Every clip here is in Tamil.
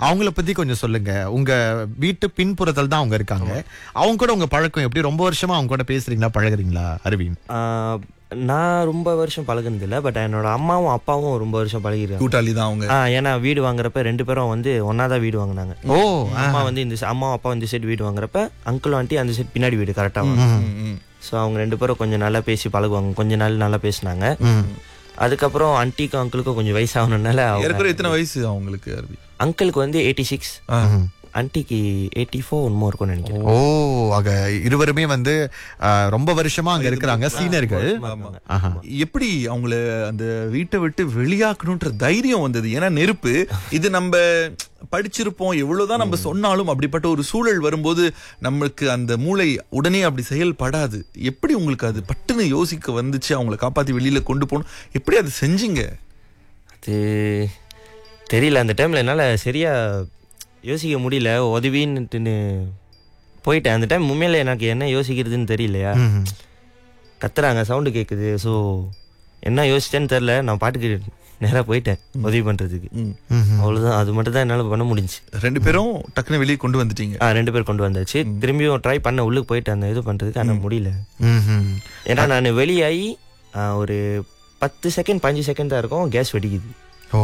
அவங்கள பத்தி கொஞ்சம் சொல்லுங்க உங்க வீட்டு பின்புறத்தில் தான் அவங்க இருக்காங்க அவங்க கூட உங்க பழக்கம் எப்படி ரொம்ப வருஷமா அவங்க கூட பேசுறீங்களா பழகுறீங்களா அரவிந்த் ஆஹ் நான் ரொம்ப வருஷம் பழகுனது இல்லை பட் என்னோட அம்மாவும் அப்பாவும் ரொம்ப வருஷம் பழகிருக்காங்க கூட்டாளி தான் அவங்க ஆ ஏன்னா வீடு வாங்குறப்ப ரெண்டு பேரும் வந்து ஒன்னா தான் வீடு வாங்கினாங்க ஓ அம்மா வந்து இந்த அம்மா அப்பா இந்த சைடு வீடு வாங்குறப்ப அங்கிள் ஆண்டி அந்த சைடு பின்னாடி வீடு கரெக்டாக ம், ம். ஸோ அவங்க ரெண்டு பேரும் கொஞ்சம் நல்லா பேசி பழகுவாங்க கொஞ்ச நாள் நல்லா பேசினாங்க அதுக்கப்புறம் ஆண்டிக்கும் அங்கிளுக்கும் கொஞ்சம் வயசாகணுனால ஏற்கனவே எத்தனை வயசு அவங்களுக்கு அரபி அங்கிளுக்கு வந்து எயிட்டி சிக்ஸ் ஆ. ஆண்டிக்கு எயிட்டி ஃபோர் ஒன்மோ இருக்கும்னு நினைக்கிறேன் ஓ ஆக இருவருமே வந்து ஆ, ரொம்ப வருஷமா அங்க இருக்கிறாங்க சீனியர்கள் ஆஹா. எப்படி அவங்கள அந்த வீட்டை விட்டு வெளியாக்கணும்ன்ற தைரியம் வந்தது ஏன்னா நெருப்பு இது நம்ம படிச்சிருப்போம் எவ்வளவுதான் நம்ம சொன்னாலும் அப்படிப்பட்ட ஒரு சூழல் வரும்போது நம்மளுக்கு அந்த மூளை உடனே அப்படி செயல்படாது எப்படி உங்களுக்கு அது பட்டுன்னு யோசிக்க வந்துச்சு அவங்கள காப்பாத்தி வெளியில கொண்டு போகணும் எப்படி அது செஞ்சீங்க அது தெரியல அந்த டைமில் என்னால் சரியா யோசிக்க முடியல உதவின்னுட்டுன்னு போயிட்டேன் அந்த டைம் உண்மையில எனக்கு என்ன யோசிக்கிறதுன்னு தெரியலையா ம். கத்துறாங்க சவுண்டு கேட்குது ஸோ என்ன யோசிச்சேன்னு தெரில நான் பாட்டுக்கு நேராக போயிட்டேன் உதவி பண்ணுறதுக்கு ம். அவ்வளோதான் அது மட்டும் தான் என்னால் பண்ண முடிஞ்சுச்சு ரெண்டு பேரும் டக்குன்னு வெளியே கொண்டு வந்துட்டீங்க ஆ ரெண்டு பேர் கொண்டு வந்தாச்சு திரும்பியும் ட்ரை பண்ண உள்ளுக்கு போயிட்டு அந்த இது பண்ணுறதுக்கு ஆனால் முடியல ம்ஹும். ஏன்னா நான் வெளியாகி ஆ, ஒரு பத்து செகண்ட் பதினஞ்சு செகண்ட் தான் இருக்கும் கேஸ் வெடிக்குது ஓ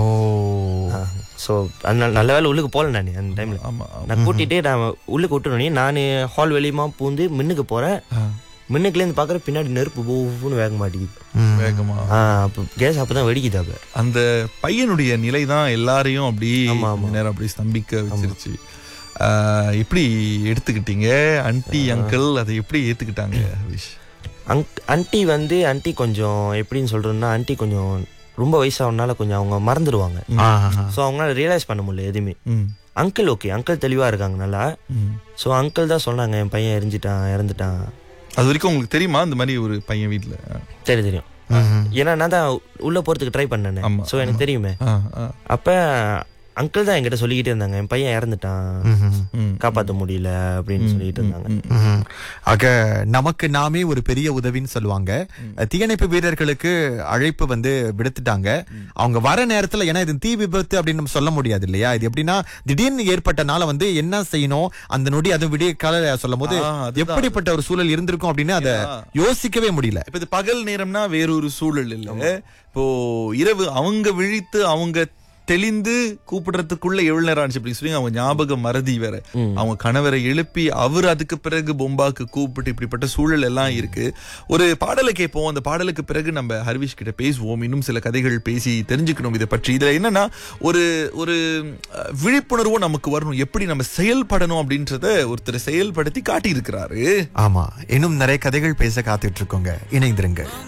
ஸோ அதனால நல்ல வேலை உள்ளுக்கு போகல நான் அந்த டைமில் ஆமா ஆமா. நான் கூட்டிட்டு நான் உள்ளுக்கு விட்டுனே நான் ஹால் வெளியுமா பூந்து மின்னுக்கு போகிறேன் ஆ. மின்னுக்குலேருந்து பார்க்குற பின்னாடி நெருப்பு பூன்னு வேக மாட்டேங்குது ம். வேகமா ஆ அப்போ கேஸ் அப்போ தான் வெடிக்குது அப்போ அந்த பையனுடைய நிலை தான் எல்லாரையும் அப்படி ஆமா, ஆமா. நேரம் அப்படி ஸ்தம்பிக்க வச்சிருச்சு ஆஹ், எப்படி எடுத்துக்கிட்டீங்க அன்டி அங்கிள் அதை எப்படி ஏத்துக்கிட்டாங்க விஷ் அங்க் அன்ட்டி வந்து அன்ட்டி கொஞ்சம் எப்படின்னு சொல்கிறேன்னா அன்ட்டி கொஞ்சம் ரொம்ப வயசாகனால கொஞ்சம் அவங்க மறந்துடுவாங்க ஆஹா. ஸோ அவங்களால ரியலைஸ் பண்ண முடியல எதுவுமே ம் அங்கிள் ஓகே அங்கிள் தெளிவாக இருக்காங்க நல்லா ம். ஸோ அங்கிள் தான் சொன்னாங்க என் பையன் எரிஞ்சிட்டான் இறந்துட்டான் அது வரைக்கும் உங்களுக்கு தெரியுமா இந்த மாதிரி ஒரு பையன் வீட்ல சரி தெரியும் ம்ஹும். ஏன்னா நான் தான் உள்ளே போகிறதுக்கு ட்ரை பண்ணேன் ஆமா, ஸோ எனக்கு தெரியுமே ஆ, ஆ. அப்போ அங்கிள் தான் என்கிட்ட சொல்லிக்கிட்டே இருந்தாங்க என் பையன் இறந்துட்டான் ம்ஹும். ம். காப்பாற்ற முடியல அப்படின்னு சொல்லிட்டு இருந்தாங்க ம். ம்ஹும். ஆக நமக்கு நாமே ஒரு பெரிய உதவின்னு சொல்லுவாங்க தீயணைப்பு வீரர்களுக்கு அழைப்பு வந்து விடுத்துட்டாங்க அவங்க வர நேரத்துல ஏன்னா இது தீ விபத்து அப்படின்னு நம்ம சொல்ல முடியாது இல்லையா இது எப்படின்னா திடீர்னு ஏற்பட்டனால வந்து என்ன செய்யணும் அந்த நொடி அது விடிய கால சொல்லும் போது ஆ, அதுதான். எப்படிப்பட்ட ஒரு சூழல் இருந்திருக்கும் அப்படின்னு அதை யோசிக்கவே முடியல இப்ப இது பகல் நேரம்னா வேறொரு சூழல் இல்ல இப்போ இரவு அவங்க விழித்து அவங்க தெளிந்து கூப்பிடுறதுக்குள்ள எவ்வளவு நேரம் ஆச்சு அப்படின்னு சொல்லி அவங்க ஞாபகம் மறதி வேற அவங்க கணவரை எழுப்பி அவர் அதுக்கு பிறகு பொம்பாக்கு கூப்பிட்டு இப்படிப்பட்ட சூழல் எல்லாம் இருக்கு ஒரு பாடலை கேட்போம் அந்த பாடலுக்கு பிறகு நம்ம ஹர்விஷ் கிட்ட பேசுவோம் இன்னும் சில கதைகள் பேசி தெரிஞ்சுக்கணும் இதை பற்றி இதுல என்னன்னா ஒரு ஒரு அஹ், விழிப்புணர்வும் நமக்கு வரணும் எப்படி நம்ம செயல்படணும் அப்படின்றத ஒருத்தர் செயல்படுத்தி காட்டி இருக்கிறாரு ஆமா இன்னும் நிறைய கதைகள் பேச காத்துட்டு இருக்கோங்க இணைந்திருங்க